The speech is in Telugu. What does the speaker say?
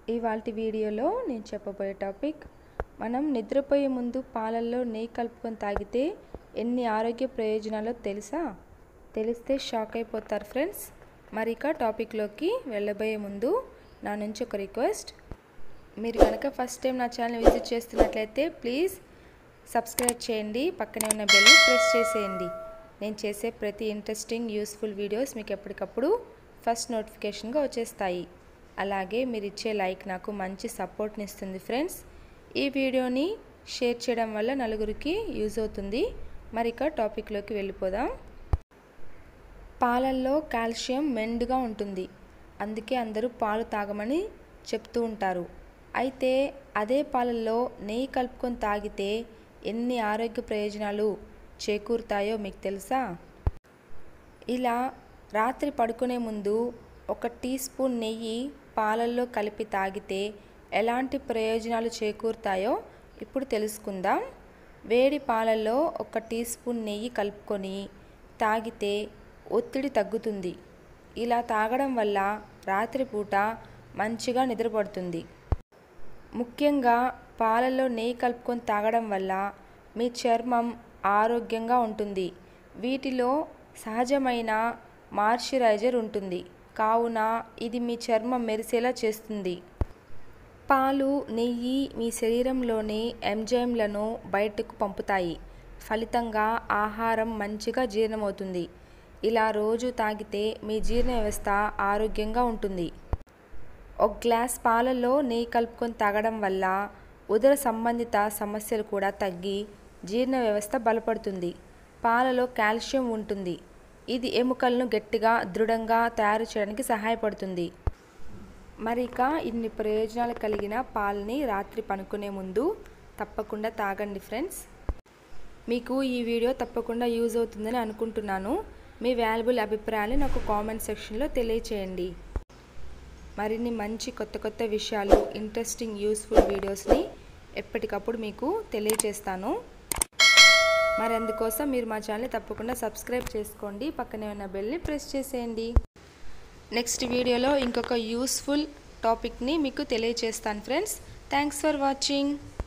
ఇవాళ వీడియోలో నేను చెప్పబోయే టాపిక్ మనం నిద్రపోయే ముందు పాలల్లో నెయ్యి కలుపుకొని తాగితే ఎన్ని ఆరోగ్య ప్రయోజనాలో తెలుసా తెలిస్తే షాక్ అయిపోతారు ఫ్రెండ్స్ మరి ఇక టాపిక్లోకి వెళ్ళబోయే ముందు నా నుంచి ఒక రిక్వెస్ట్ మీరు కనుక ఫస్ట్ టైం నా ఛానల్ విజిట్ చేస్తున్నట్లయితే ప్లీజ్ సబ్స్క్రైబ్ చేయండి పక్కనే ఉన్న బెల్ ప్రెస్ చేసేయండి నేను చేసే ప్రతి ఇంట్రెస్టింగ్ యూస్ఫుల్ వీడియోస్ మీకు ఎప్పటికప్పుడు ఫస్ట్ నోటిఫికేషన్గా వచ్చేస్తాయి అలాగే మీరు ఇచ్చే లైక్ నాకు మంచి సపోర్ట్ని ఇస్తుంది ఫ్రెండ్స్ ఈ వీడియోని షేర్ చేయడం వల్ల నలుగురికి యూజ్ అవుతుంది మరి ఇక టాపిక్లోకి వెళ్ళిపోదాం పాలల్లో కాల్షియం మెండుగా ఉంటుంది అందుకే అందరూ పాలు తాగమని చెప్తూ ఉంటారు అయితే అదే పాలల్లో నెయ్యి కలుపుకొని తాగితే ఎన్ని ఆరోగ్య ప్రయోజనాలు చేకూరుతాయో మీకు తెలుసా ఇలా రాత్రి పడుకునే ముందు ఒక టీ స్పూన్ నెయ్యి పాలల్లో కలిపి తాగితే ఎలాంటి ప్రయోజనాలు చేకూరుతాయో ఇప్పుడు తెలుసుకుందాం వేడి పాలల్లో ఒక టీ స్పూన్ నెయ్యి కలుపుకొని తాగితే ఒత్తిడి తగ్గుతుంది ఇలా తాగడం వల్ల రాత్రిపూట మంచిగా నిద్రపడుతుంది ముఖ్యంగా పాలలో నెయ్యి కలుపుకొని తాగడం వల్ల మీ చర్మం ఆరోగ్యంగా ఉంటుంది వీటిలో సహజమైన మాయిశ్చరైజర్ ఉంటుంది కావున ఇది మీ చర్మం మెరిసేలా చేస్తుంది పాలు నెయ్యి మీ శరీరంలోని ఎంజైమ్లను బయటకు పంపుతాయి ఫలితంగా ఆహారం మంచిగా జీర్ణమవుతుంది ఇలా రోజు తాగితే మీ జీర్ణ వ్యవస్థ ఆరోగ్యంగా ఉంటుంది ఒక గ్లాస్ పాలలో నెయ్యి కలుపుకొని తాగడం వల్ల ఉదర సంబంధిత సమస్యలు కూడా తగ్గి జీర్ణ వ్యవస్థ బలపడుతుంది పాలలో కాల్షియం ఉంటుంది ఇది ఎముకలను గట్టిగా దృఢంగా తయారు చేయడానికి సహాయపడుతుంది మరి ఇక ఇన్ని ప్రయోజనాలు కలిగిన పాలని రాత్రి పనుకునే ముందు తప్పకుండా తాగండి ఫ్రెండ్స్ మీకు ఈ వీడియో తప్పకుండా యూజ్ అవుతుందని అనుకుంటున్నాను మీ వాల్యుబుల్ అభిప్రాయాలు నాకు కామెంట్ సెక్షన్లో తెలియచేయండి మరిన్ని మంచి కొత్త కొత్త విషయాలు ఇంట్రెస్టింగ్ యూస్ఫుల్ వీడియోస్ని ఎప్పటికప్పుడు మీకు తెలియచేస్తాను మరి అందుకోసం మీరు మా ఛానల్ తప్పకుండా సబ్స్క్రైబ్ చేసుకోండి పక్కనే ఉన్న బెల్ని ప్రెస్ చేసేయండి నెక్స్ట్ వీడియోలో ఇంకొక యూస్ఫుల్ టాపిక్ని మీకు తెలియచేస్తాను ఫ్రెండ్స్ థ్యాంక్స్ ఫర్ వాచింగ్